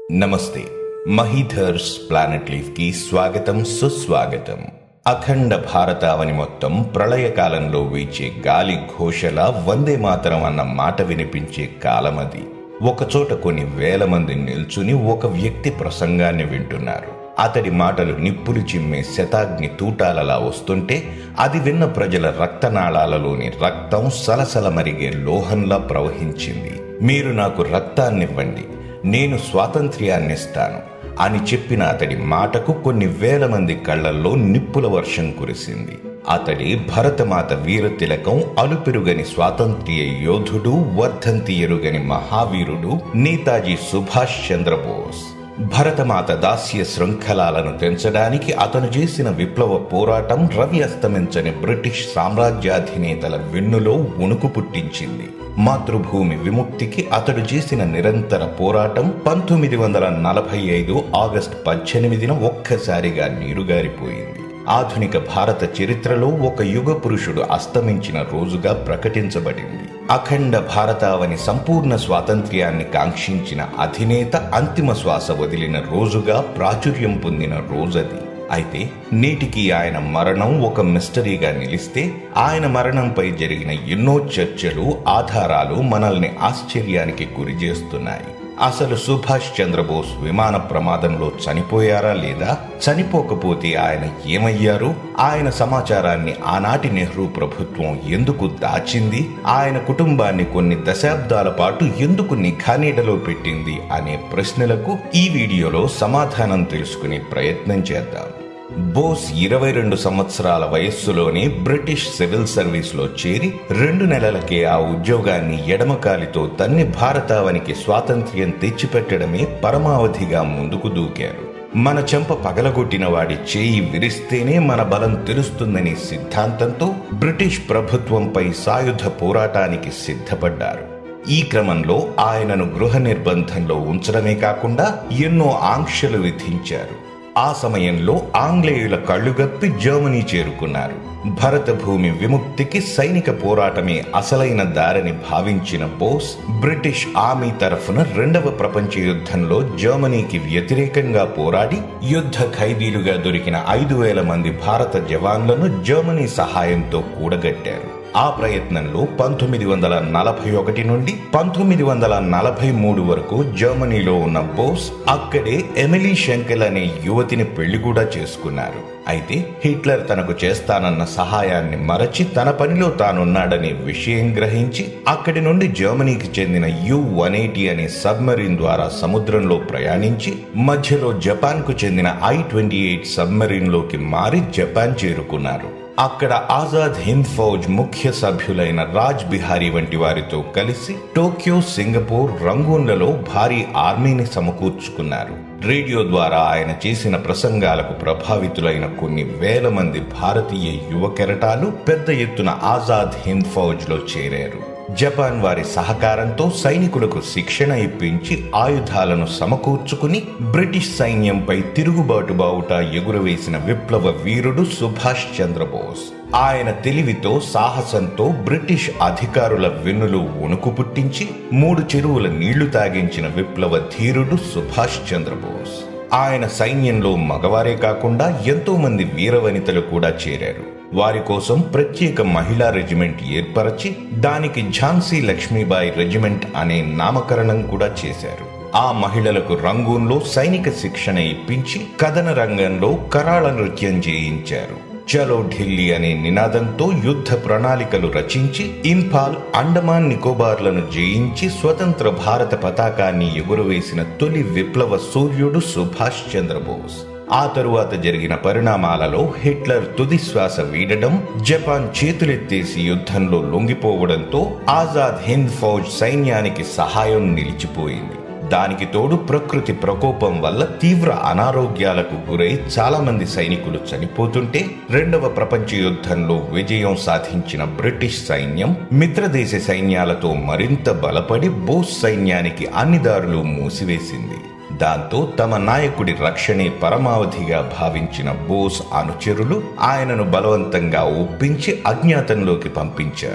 నమస్తే మహీధర్స్ planet leaf కి స్వాగతం సుస్వాగతం అఖండ భారతావని మొత్తం ప్రళయకాలంలో వీచే గాలి ఘోషల వందే మాతరం అన్న మాట వినిపించే కాలమది ఒకచోట కొన్ని వేల మంది నిల్చుని ఒక వ్యక్తి ప్రసంగాన్ని వింటున్నారు అతడి మాటలు నిప్పులు చిమ్మే శతాగ్ని తూటాలలా వస్తుంటే అది విన్న ప్రజల రక్తనాళాలలోని రక్తం సలసల మరిగే లోహంలా ప్రవహించింది మీరు నాకు రక్తాన్నివ్వండి నేను స్వాతంత్ర్యాన్నిస్తాను అని చెప్పిన అతడి మాటకు కొన్ని వేల మంది కళ్ళల్లో నిప్పుల వర్షం కురిసింది అతడి భరతమాత వీర తిలకం అలుపెరుగని స్వాతంత్ర్య యోధుడు వర్ధంతి ఎరుగని మహావీరుడు నేతాజీ సుభాష్ చంద్రబోస్ భరతమాత దాస్య శృంఖలాలను తెంచడానికి అతను చేసిన విప్లవ పోరాటం రవి అస్తమించని బ్రిటిష్ సామ్రాజ్యాధినేతల వెన్నులో ఉణుకు పుట్టించింది మాతృభూమి విముక్తికి అతడు చేసిన నిరంతర పోరాటం పంతొమ్మిది వందల నలభై ఐదు ఆగస్టు పద్దెనిమిదిన ఒక్కసారిగా నీరుగారిపోయింది ఆధునిక భారత చరిత్రలో ఒక యుగ పురుషుడు అస్తమించిన రోజుగా ప్రకటించబడింది అఖండ భారతావని సంపూర్ణ స్వాతంత్ర్యాన్ని కాంక్షించిన అధినేత అంతిమ శ్వాస వదిలిన రోజుగా ప్రాచుర్యం పొందిన రోజది అయితే నేటికి ఆయన మరణం ఒక మిస్టరీగా నిలిస్తే ఆయన మరణంపై జరిగిన ఎన్నో చర్చలు ఆధారాలు మనల్ని ఆశ్చర్యానికి గురి చేస్తున్నాయి అసలు సుభాష్ చంద్రబోస్ విమాన ప్రమాదంలో చనిపోయారా లేదా చనిపోకపోతే ఆయన ఏమయ్యారు ఆయన సమాచారాన్ని ఆనాటి నెహ్రూ ప్రభుత్వం ఎందుకు దాచింది ఆయన కుటుంబాన్ని కొన్ని దశాబ్దాల పాటు ఎందుకు నిఘానీడలో పెట్టింది అనే ప్రశ్నలకు ఈ వీడియోలో సమాధానం తెలుసుకునే ప్రయత్నం చేద్దాం బోస్ ఇరవై రెండు సంవత్సరాల వయస్సులోనే బ్రిటిష్ సివిల్ సర్వీస్లో చేరి రెండు నెలలకే ఆ ఉద్యోగాన్ని ఎడమకాలితో తన్ని భారతావనికి స్వాతంత్ర్యం తెచ్చిపెట్టడమే పరమావధిగా ముందుకు దూకారు మన చెంప పగలగొట్టిన వాడి చేయి విరిస్తేనే మన బలం తెలుస్తుందనే సిద్ధాంతంతో బ్రిటిష్ ప్రభుత్వంపై సాయుధ పోరాటానికి సిద్ధపడ్డారు ఈ క్రమంలో ఆయనను గృహ నిర్బంధంలో ఉంచడమే కాకుండా ఎన్నో ఆంక్షలు విధించారు ఆ సమయంలో ఆంగ్లేయుల కళ్ళుగప్పి జర్మనీ చేరుకున్నారు భరత భూమి విముక్తికి సైనిక పోరాటమే అసలైన దారిని భావించిన బోస్ బ్రిటిష్ ఆర్మీ తరఫున రెండవ ప్రపంచ యుద్ధంలో జర్మనీకి వ్యతిరేకంగా పోరాడి యుద్ధ ఖైదీలుగా దొరికిన ఐదు వేల మంది భారత జవాన్లను జర్మనీ సహాయంతో కూడగట్టారు ఆ ప్రయత్నంలో పంతొమ్మిది వందల నలభై ఒకటి నుండి పంతొమ్మిది వందల నలభై మూడు వరకు జర్మనీలో ఉన్న బోస్ అక్కడే ఎమిలీ షెంకెల్ అనే యువతిని పెళ్లి కూడా చేసుకున్నారు అయితే హిట్లర్ తనకు చేస్తానన్న సహాయాన్ని మరచి తన పనిలో తానున్నాడనే విషయం గ్రహించి అక్కడి నుండి జర్మనీకి చెందిన యు వన్ ఎయిటీ అనే సబ్మరీన్ ద్వారా సముద్రంలో ప్రయాణించి మధ్యలో జపాన్ కు చెందిన ఐ ట్వంటీ ఎయిట్ సబ్మరీన్ లోకి మారి జపాన్ చేరుకున్నారు అక్కడ ఆజాద్ హింద్ ఫౌజ్ ముఖ్య సభ్యులైన రాజ్ బిహారీ వంటి వారితో కలిసి టోక్యో సింగపూర్ రంగూన్లలో భారీ ఆర్మీని సమకూర్చుకున్నారు రేడియో ద్వారా ఆయన చేసిన ప్రసంగాలకు ప్రభావితులైన కొన్ని వేల మంది భారతీయ యువ కెరటాలు పెద్ద ఎత్తున ఆజాద్ హింద్ ఫౌజ్ లో చేరారు జపాన్ వారి సహకారంతో సైనికులకు శిక్షణ ఇప్పించి ఆయుధాలను సమకూర్చుకుని బ్రిటిష్ సైన్యంపై తిరుగుబాటు బావుట ఎగురవేసిన విప్లవ వీరుడు సుభాష్ చంద్రబోస్ ఆయన తెలివితో సాహసంతో బ్రిటిష్ అధికారుల వెన్నులు వణుకు పుట్టించి మూడు చెరువుల నీళ్లు తాగించిన విప్లవ ధీరుడు సుభాష్ చంద్రబోస్ ఆయన సైన్యంలో మగవారే కాకుండా ఎంతో మంది వీరవనితలు కూడా చేరారు వారి కోసం ప్రత్యేక మహిళా రెజిమెంట్ ఏర్పరచి దానికి ఝాన్సీ లక్ష్మీబాయి రెజిమెంట్ అనే నామకరణం కూడా చేశారు ఆ మహిళలకు రంగూన్లో సైనిక శిక్షణ ఇప్పించి కథన రంగంలో కరాళ నృత్యం చేయించారు చలో ఢిల్లీ అనే నినాదంతో యుద్ధ ప్రణాళికలు రచించి ఇంఫాల్ అండమాన్ నికోబార్లను జయించి స్వతంత్ర భారత పతాకాన్ని ఎగురవేసిన తొలి విప్లవ సూర్యుడు సుభాష్ చంద్రబోస్ ఆ తరువాత జరిగిన పరిణామాలలో హిట్లర్ తుది శ్వాస వీడడం జపాన్ చేతులెత్తేసి యుద్ధంలో లొంగిపోవడంతో ఆజాద్ హింద్ ఫౌజ్ సైన్యానికి సహాయం నిలిచిపోయింది దానికి తోడు ప్రకృతి ప్రకోపం వల్ల తీవ్ర అనారోగ్యాలకు గురై చాలా మంది సైనికులు చనిపోతుంటే రెండవ ప్రపంచ యుద్ధంలో విజయం సాధించిన బ్రిటిష్ సైన్యం మిత్రదేశ సైన్యాలతో మరింత బలపడి బోస్ సైన్యానికి అన్ని దారులు మూసివేసింది దాంతో తమ నాయకుడి రక్షణే పరమావధిగా భావించిన బోస్ అనుచరులు ఆయనను బలవంతంగా ఒప్పించి అజ్ఞాతంలోకి పంపించారు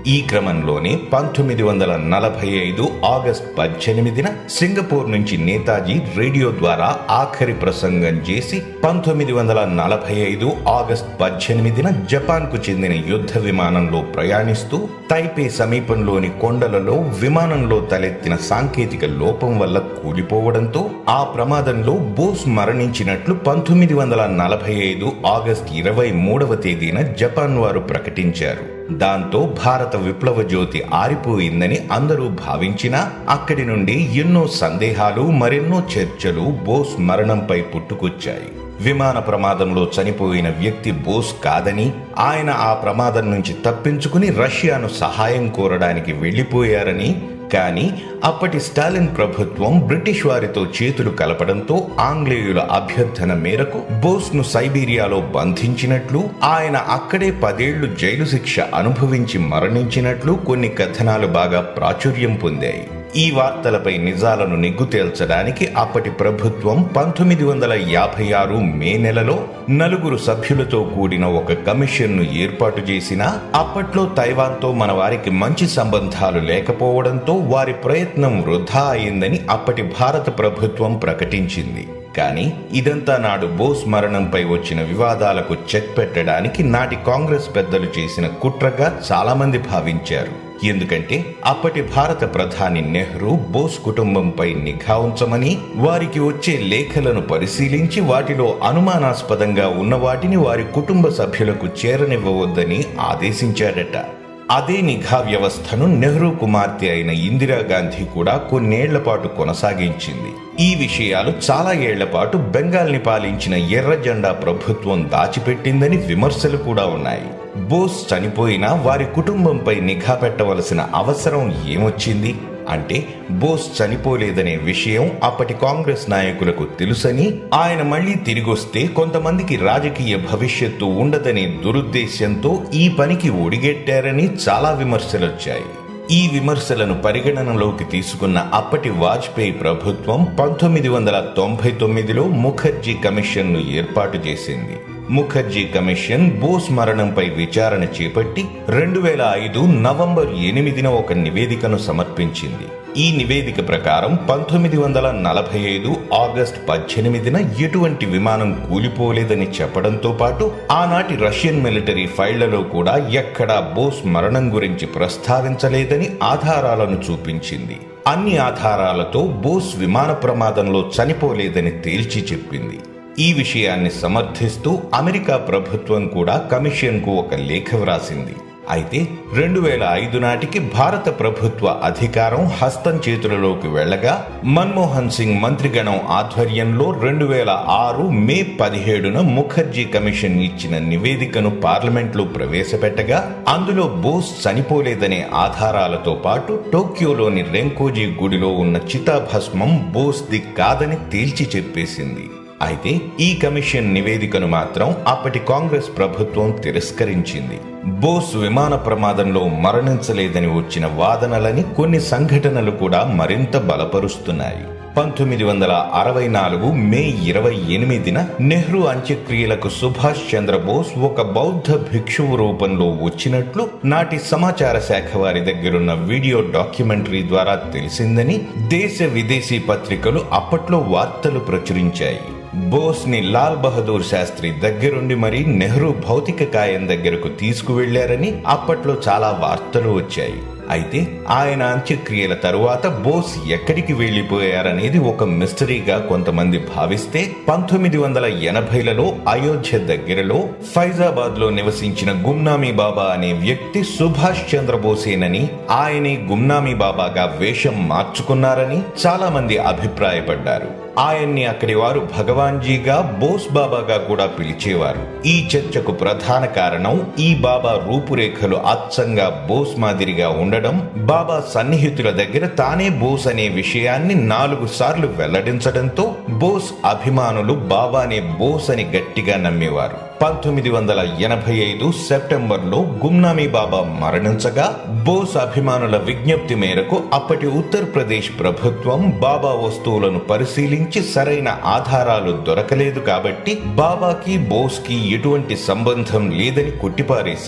ఈ క్రమంలోనే పంతొమ్మిది వందల నలభై ఐదు ఆగస్ట్ పద్దెనిమిదిన సింగపూర్ నుంచి నేతాజీ రేడియో ద్వారా ఆఖరి ప్రసంగం చేసి పంతొమ్మిది వందల నలభై ఐదు ఆగస్ట్ పద్దెనిమిదిన జపాన్ కు చెందిన యుద్ధ విమానంలో ప్రయాణిస్తూ తైపే సమీపంలోని కొండలలో విమానంలో తలెత్తిన సాంకేతిక లోపం వల్ల కూలిపోవడంతో ఆ ప్రమాదంలో బోస్ మరణించినట్లు పంతొమ్మిది వందల నలభై ఐదు ఆగస్ట్ ఇరవై మూడవ తేదీన జపాన్ వారు ప్రకటించారు దాంతో భారత విప్లవ జ్యోతి ఆరిపోయిందని అందరూ భావించినా అక్కడి నుండి ఎన్నో సందేహాలు మరెన్నో చర్చలు బోస్ మరణంపై పుట్టుకొచ్చాయి విమాన ప్రమాదంలో చనిపోయిన వ్యక్తి బోస్ కాదని ఆయన ఆ ప్రమాదం నుంచి తప్పించుకుని రష్యాను సహాయం కోరడానికి వెళ్లిపోయారని కానీ అప్పటి స్టాలిన్ ప్రభుత్వం బ్రిటిష్ వారితో చేతులు కలపడంతో ఆంగ్లేయుల అభ్యర్థన మేరకు బోస్ ను సైబీరియాలో బంధించినట్లు ఆయన అక్కడే పదేళ్లు జైలు శిక్ష అనుభవించి మరణించినట్లు కొన్ని కథనాలు బాగా ప్రాచుర్యం పొందాయి ఈ వార్తలపై నిజాలను నిగ్గు తేల్చడానికి అప్పటి ప్రభుత్వం పంతొమ్మిది వందల యాభై ఆరు మే నెలలో నలుగురు సభ్యులతో కూడిన ఒక కమిషన్ను ఏర్పాటు చేసినా అప్పట్లో తైవాన్తో మన వారికి మంచి సంబంధాలు లేకపోవడంతో వారి ప్రయత్నం వృధా అయిందని అప్పటి భారత ప్రభుత్వం ప్రకటించింది కానీ ఇదంతా నాడు బోస్ మరణంపై వచ్చిన వివాదాలకు చెక్ పెట్టడానికి నాటి కాంగ్రెస్ పెద్దలు చేసిన కుట్రగా చాలామంది భావించారు ఎందుకంటే అప్పటి భారత ప్రధాని నెహ్రూ బోస్ కుటుంబంపై నిఘా ఉంచమని వారికి వచ్చే లేఖలను పరిశీలించి వాటిలో అనుమానాస్పదంగా ఉన్న వాటిని వారి కుటుంబ సభ్యులకు చేరనివ్వవద్దని ఆదేశించాడట అదే నిఘా వ్యవస్థను నెహ్రూ కుమార్తె అయిన ఇందిరాగాంధీ కూడా కొన్నేళ్ల పాటు కొనసాగించింది ఈ విషయాలు చాలా ఏళ్ల పాటు బెంగాల్ని పాలించిన ఎర్ర జెండా ప్రభుత్వం దాచిపెట్టిందని విమర్శలు కూడా ఉన్నాయి బోస్ చనిపోయినా వారి కుటుంబంపై నిఘా పెట్టవలసిన అవసరం ఏమొచ్చింది అంటే బోస్ చనిపోలేదనే విషయం అప్పటి కాంగ్రెస్ నాయకులకు తెలుసని ఆయన మళ్లీ తిరిగొస్తే కొంతమందికి రాజకీయ భవిష్యత్తు ఉండదనే దురుద్దేశ్యంతో ఈ పనికి ఒడిగెట్టారని చాలా విమర్శలొచ్చాయి ఈ విమర్శలను పరిగణనలోకి తీసుకున్న అప్పటి వాజ్పేయి ప్రభుత్వం పంతొమ్మిది వందల తొంభై తొమ్మిదిలో ముఖర్జీ కమిషన్ను ఏర్పాటు చేసింది ముఖర్జీ కమిషన్ బోస్ మరణంపై విచారణ చేపట్టి రెండు వేల ఐదు నవంబర్ ఎనిమిదిన ఒక నివేదికను సమర్పించింది ఈ నివేదిక ప్రకారం పంతొమ్మిది వందల నలభై ఐదు ఆగస్ట్ పద్దెనిమిదిన ఎటువంటి విమానం కూలిపోలేదని చెప్పడంతో పాటు ఆనాటి రష్యన్ మిలిటరీ ఫైళ్లలో కూడా ఎక్కడా బోస్ మరణం గురించి ప్రస్తావించలేదని ఆధారాలను చూపించింది అన్ని ఆధారాలతో బోస్ విమాన ప్రమాదంలో చనిపోలేదని తేల్చి చెప్పింది ఈ విషయాన్ని సమర్థిస్తూ అమెరికా ప్రభుత్వం కూడా కమిషన్కు ఒక లేఖ వ్రాసింది అయితే రెండు వేల ఐదు నాటికి భారత ప్రభుత్వ అధికారం హస్తం చేతులలోకి వెళ్లగా మన్మోహన్ సింగ్ మంత్రిగణం ఆధ్వర్యంలో రెండు వేల ఆరు మే పదిహేడున ముఖర్జీ కమిషన్ ఇచ్చిన నివేదికను పార్లమెంట్లో ప్రవేశపెట్టగా అందులో బోస్ చనిపోలేదనే ఆధారాలతో పాటు టోక్యోలోని రెంకోజీ గుడిలో ఉన్న చితాభస్మం బోస్ది కాదని తేల్చి చెప్పేసింది అయితే ఈ కమిషన్ నివేదికను మాత్రం అప్పటి కాంగ్రెస్ ప్రభుత్వం తిరస్కరించింది బోస్ విమాన ప్రమాదంలో మరణించలేదని వచ్చిన వాదనలని కొన్ని సంఘటనలు కూడా మరింత బలపరుస్తున్నాయి పంతొమ్మిది వందల అరవై నాలుగు మే ఇరవై ఎనిమిదిన నెహ్రూ అంత్యక్రియలకు సుభాష్ చంద్రబోస్ ఒక బౌద్ధ భిక్షువు రూపంలో వచ్చినట్లు నాటి సమాచార శాఖ వారి దగ్గరున్న వీడియో డాక్యుమెంటరీ ద్వారా తెలిసిందని దేశ విదేశీ పత్రికలు అప్పట్లో వార్తలు ప్రచురించాయి బోస్ ని లాల్ బహదూర్ శాస్త్రి దగ్గరుండి మరి నెహ్రూ భౌతిక కాయం దగ్గరకు తీసుకువెళ్లారని అప్పట్లో చాలా వార్తలు వచ్చాయి అయితే ఆయన అంత్యక్రియల తరువాత బోస్ ఎక్కడికి వెళ్లిపోయారనేది ఒక మిస్టరీగా కొంతమంది భావిస్తే పంతొమ్మిది వందల ఎనభైలలో అయోధ్య దగ్గరలో ఫైజాబాద్ లో నివసించిన గుమ్నామీ బాబా అనే వ్యక్తి సుభాష్ చంద్రబోసేనని ఆయనే గుమ్నామీ బాబాగా వేషం మార్చుకున్నారని చాలా మంది అభిప్రాయపడ్డారు ఆయన్ని అక్కడి వారు భగవాన్జీగా బోస్ బాబాగా కూడా పిలిచేవారు ఈ చర్చకు ప్రధాన కారణం ఈ బాబా రూపురేఖలు అచ్చంగా బోస్ మాదిరిగా ఉండడం బాబా సన్నిహితుల దగ్గర తానే బోస్ అనే విషయాన్ని నాలుగు సార్లు వెల్లడించడంతో బోస్ అభిమానులు బాబానే బోస్ అని గట్టిగా నమ్మేవారు పంతొమ్మిది వందల ఎనభై ఐదు సెప్టెంబర్లో గుమ్నామీ బాబా మరణించగా బోస్ అభిమానుల విజ్ఞప్తి మేరకు అప్పటి ఉత్తరప్రదేశ్ ప్రభుత్వం బాబా వస్తువులను పరిశీలించి సరైన ఆధారాలు దొరకలేదు కాబట్టి బాబాకి బోస్కి ఎటువంటి సంబంధం లేదని కొట్టిపారేసింది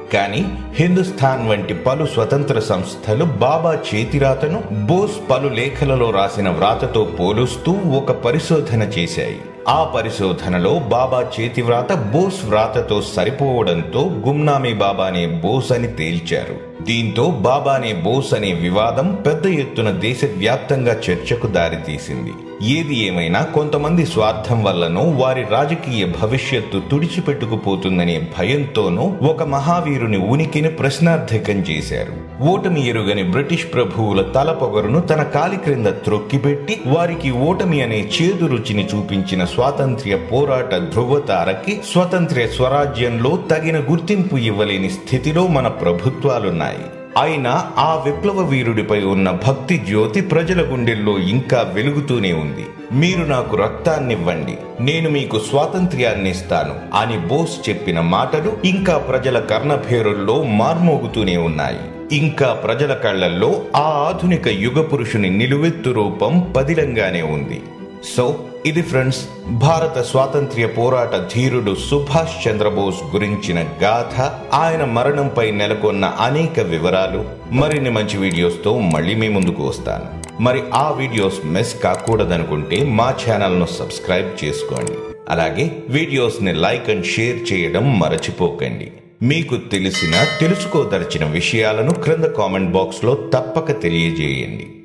కానీ హిందుస్థాన్ వంటి పలు స్వతంత్ర సంస్థలు బాబా చేతిరాతను బోస్ పలు లేఖలలో రాసిన వ్రాతతో పోలుస్తూ ఒక పరిశోధన చేశాయి ఆ పరిశోధనలో బాబా చేతి వ్రాత బోస్ వ్రాతతో సరిపోవడంతో గుమ్నామీ బాబానే బోస్ అని తేల్చారు దీంతో బాబానే బోస్ అనే వివాదం పెద్ద ఎత్తున దేశవ్యాప్తంగా చర్చకు దారితీసింది ఏది ఏమైనా కొంతమంది స్వార్థం వల్లనో వారి రాజకీయ భవిష్యత్తు తుడిచిపెట్టుకుపోతుందనే భయంతోనూ ఒక మహావీరుని ఉనికిని ప్రశ్నార్థకం చేశారు ఓటమి ఎరుగని బ్రిటిష్ ప్రభువుల తల పొగరును తన కాలి క్రింద త్రొక్కిపెట్టి వారికి ఓటమి అనే చేదు రుచిని చూపించిన స్వాతంత్ర్య పోరాట ధృవతారకి స్వతంత్ర స్వరాజ్యంలో తగిన గుర్తింపు ఇవ్వలేని స్థితిలో మన ప్రభుత్వాలున్నాయి అయినా ఆ విప్లవ వీరుడిపై ఉన్న భక్తి జ్యోతి ప్రజల గుండెల్లో ఇంకా వెలుగుతూనే ఉంది మీరు నాకు రక్తాన్నివ్వండి నేను మీకు స్వాతంత్ర్యాన్ని ఇస్తాను అని బోస్ చెప్పిన మాటలు ఇంకా ప్రజల కర్ణభేరుల్లో మార్మోగుతూనే ఉన్నాయి ఇంకా ప్రజల కళ్లల్లో ఆ ఆధునిక యుగ పురుషుని నిలువెత్తు రూపం పదిలంగానే ఉంది సో ఇది ఫ్రెండ్స్ భారత స్వాతంత్ర్య పోరాట ధీరుడు సుభాష్ చంద్రబోస్ గురించిన గాథ ఆయన మరణంపై నెలకొన్న అనేక వివరాలు మరిన్ని మంచి వీడియోస్తో మళ్ళీ మీ ముందుకు వస్తాను మరి ఆ వీడియోస్ మిస్ కాకూడదనుకుంటే మా ఛానల్ను సబ్స్క్రైబ్ చేసుకోండి అలాగే వీడియోస్ని లైక్ అండ్ షేర్ చేయడం మరచిపోకండి మీకు తెలిసిన తెలుసుకోదలిచిన విషయాలను క్రింద కామెంట్ బాక్స్లో తప్పక తెలియజేయండి